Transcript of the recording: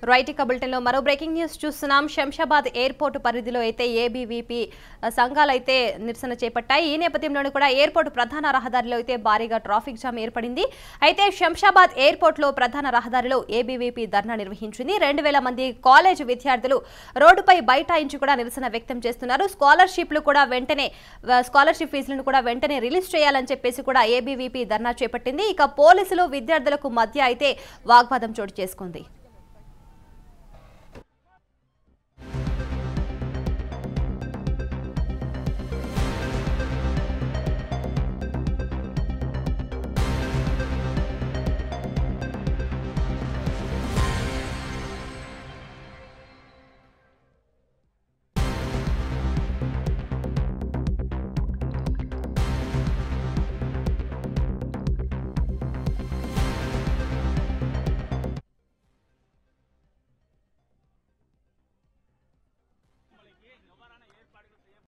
right ఇక బులెటిన్లో మరో బ్రేకింగ్ న్యూస్ చూస్తున్నాం శంషాబాద్ ఎయిర్పోర్ట్ పరిధిలో అయితే ఏబీవీపీ సంఘాలు అయితే నిరసన చేపట్టాయి ఈ నేపథ్యంలోనూ కూడా ఎయిర్పోర్ట్ ప్రధాన రహదారిలో అయితే భారీగా ట్రాఫిక్ జామ్ ఏర్పడింది అయితే శంషాబాద్ ఎయిర్పోర్ట్లో ప్రధాన రహదారిలో ఏబీవీపీ ధర్నా నిర్వహించింది రెండు వేల మంది కాలేజ్ విద్యార్థులు రోడ్డుపై బైఠాయించి కూడా నిరసన వ్యక్తం చేస్తున్నారు స్కాలర్షిప్లు కూడా వెంటనే ఆ, స్కాలర్షిప్ ఫీజులను కూడా వెంటనే రిలీజ్ చేయాలని చెప్పేసి కూడా ఏబీవీపీ ధర్నా చేపట్టింది ఇక పోలీసులు విద్యార్థులకు మధ్య అయితే వాగ్వాదం చోటు చేసుకుంది